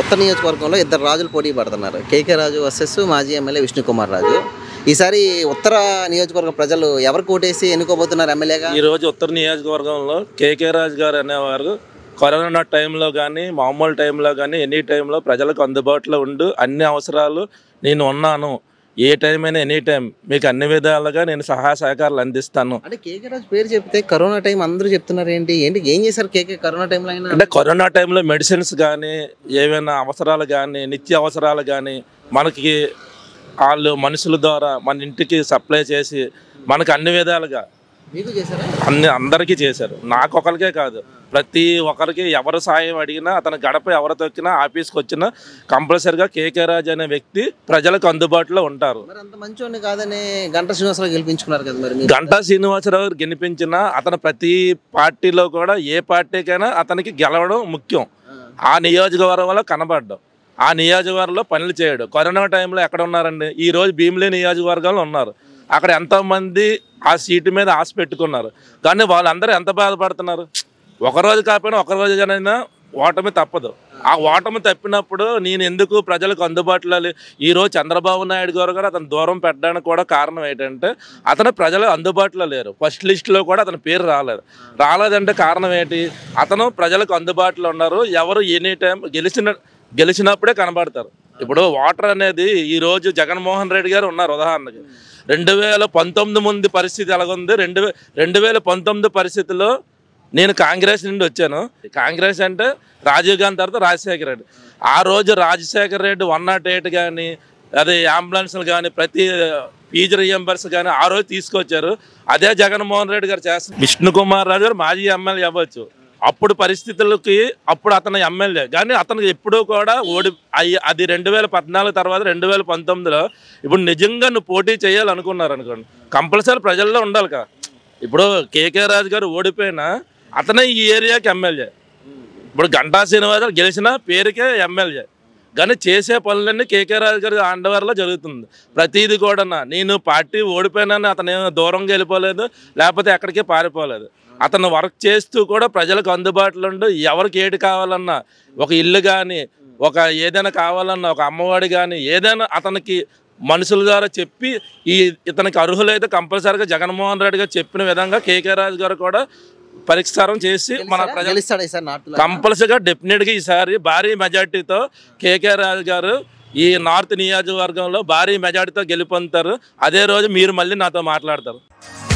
కొత్త నియోజకవర్గంలో ఇద్దరు రాజులు పోటీ పడుతున్నారు కేకే రాజు వర్సెస్ మాజీ ఎమ్మెల్యే విష్ణుకుమార్ రాజు ఈసారి ఉత్తర నియోజకవర్గ ప్రజలు ఎవరికి ఓటేసి ఎన్నుకోబోతున్నారు ఎమ్మెల్యేగా ఈ రోజు ఉత్తర నియోజకవర్గంలో కేకే రాజు గారు అనేవారు కరోనా టైంలో కానీ మామూలు టైంలో కానీ ఎనీ టైంలో ప్రజలకు అందుబాటులో ఉండు అన్ని అవసరాలు నేను ఉన్నాను ఏ టైం అయినా ఎనీ టైం మీకు అన్ని విధాలుగా నేను సహాయ సహకారాలు అందిస్తాను అంటే కేకే రాజు పేరు చెప్తే కరోనా టైం అందరూ చెప్తున్నారు ఏంటి ఏంటి ఏం చేశారు కేకే కరోనా టైంలో అయినా అంటే కరోనా టైంలో మెడిసిన్స్ కానీ ఏవైనా అవసరాలు కానీ నిత్య అవసరాలు కానీ మనకి వాళ్ళు మనుషుల ద్వారా మన ఇంటికి సప్లై చేసి మనకు అన్ని విధాలుగా మీకు చేశారా అన్ని అందరికీ చేశారు నాకు ఒకరికే కాదు ప్రతి ఒక్కరికి ఎవరు సాయం అడిగినా అతని గడప ఎవరు తొక్కినా ఆఫీస్కి వచ్చినా కంపల్సరిగా కేకే రాజు అనే వ్యక్తి ప్రజలకు అందుబాటులో ఉంటారు మరి అంత మంచోడిని కాదని గంట శ్రీనివాసరావు గెలిపించుకున్నారు కదా మరి మీరు గంటా శ్రీనివాసరావు గారు గెలిపించిన అతను ప్రతి పార్టీలో కూడా ఏ పార్టీకైనా అతనికి గెలవడం ముఖ్యం ఆ నియోజకవర్గంలో కనబడ్డం ఆ నియోజకవర్గంలో పనులు చేయడు కరోనా టైంలో ఎక్కడ ఉన్నారండి ఈ రోజు భీమిలి నియోజకవర్గంలో ఉన్నారు అక్కడ ఎంతోమంది ఆ సీటు మీద ఆశ పెట్టుకున్నారు కానీ వాళ్ళందరూ ఎంత బాధపడుతున్నారు ఒక రోజు కాకపోయినా ఒక రోజునైనా ఓటమి తప్పదు ఆ ఓటమి తప్పినప్పుడు నేను ఎందుకు ప్రజలకు అందుబాటులో లే- ఈ రోజు చంద్రబాబు నాయుడు గారు కూడా అతను దూరం పెట్టడానికి కూడా కారణం ఏంటంటే అతను ప్రజలు అందుబాటులో లేరు ఫస్ట్ లిస్ట్లో కూడా అతని పేరు రాలేదు రాలేదంటే కారణం ఏంటి అతను ప్రజలకు అందుబాటులో ఉన్నారు ఎవరు ఎనీ టైం గెలిచిన గెలిచినప్పుడే కనబడతారు ఇప్పుడు వాటర్ అనేది ఈ రోజు జగన్మోహన్ రెడ్డి గారు ఉన్నారు ఉదాహరణకి రెండు వేల పంతొమ్మిది ముందు పరిస్థితి ఎలాగుంది రెండు వే రెండు వేల పంతొమ్మిది పరిస్థితిలో నేను కాంగ్రెస్ నుండి వచ్చాను కాంగ్రెస్ అంటే రాజీవ్ గాంధీ తర్వాత రాజశేఖర రెడ్డి ఆ రోజు Rajasekhara Reddy one not eight కానీ అదే అంబులెన్స్లు కానీ ప్రతి ఫీజు రియంబర్స్ కానీ ఆ రోజు తీసుకొచ్చారు అదే జగన్మోహన్ రెడ్డి గారు చేస్తారు విష్ణు కుమార్ రాజు గారు మాజీ ఎమ్మెల్యే అవ్వచ్చు అప్పుడు పరిస్థితులకి అప్పుడు అతను ఎమ్మెల్యే కానీ అతను ఎప్పుడూ కూడా ఓడి అయ్యి అది రెండు వేల పద్నాలుగు తర్వాత రెండు వేల పంతొమ్మిదిలో ఇప్పుడు నిజంగా నువ్వు పోటీ చేయాలనుకున్నారు అనుకోండి కంపల్సరీ ప్రజల్లో ఉండాలి కదా ఇప్పుడు కేకే రాజు గారు ఓడిపోయినా అతనే ఈ ఏరియాకి ఎమ్మెల్యే ఇప్పుడు గంటా శ్రీనివాసరావు గెలిచిన పేరుకే ఎమ్మెల్యే కానీ చేసే పనులన్నీ కేకే రాజు గారి అండవర్లో జరుగుతుంది ప్రతిదీ కూడా నేను పార్టీ ఓడిపోయినాను అతను ఏమో దూరంగా వెళ్ళిపోలేదు లేకపోతే ఎక్కడికి పారిపోలేదు అతను వర్క్ చేస్తూ కూడా ప్రజలకు అందుబాటులో ఉండి ఎవరికి ఏటి కావాలన్నా ఒక ఇల్లు కానీ ఒక ఏదైనా కావాలన్నా ఒక అమ్మవాడి కానీ ఏదైనా అతనికి మనుషుల ద్వారా చెప్పి ఈ ఇతనికి అర్హులైతే కంపల్సరీగా జగన్మోహన్ రెడ్డి గారు చెప్పిన విధంగా కేకే రాజు గారు కూడా పరిష్కారం చేసి మన ప్రజలు గెలుస్తాడు ఈసారి నాటులో కంపల్సరిగా డెఫినెట్గా ఈసారి భారీ మెజార్టీతో కేకే రాజు గారు ఈ నార్త్ నియోజకవర్గంలో భారీ మెజార్టీతో గెలుపొందుతారు అదే రోజు మీరు మళ్ళీ నాతో మాట్లాడతారు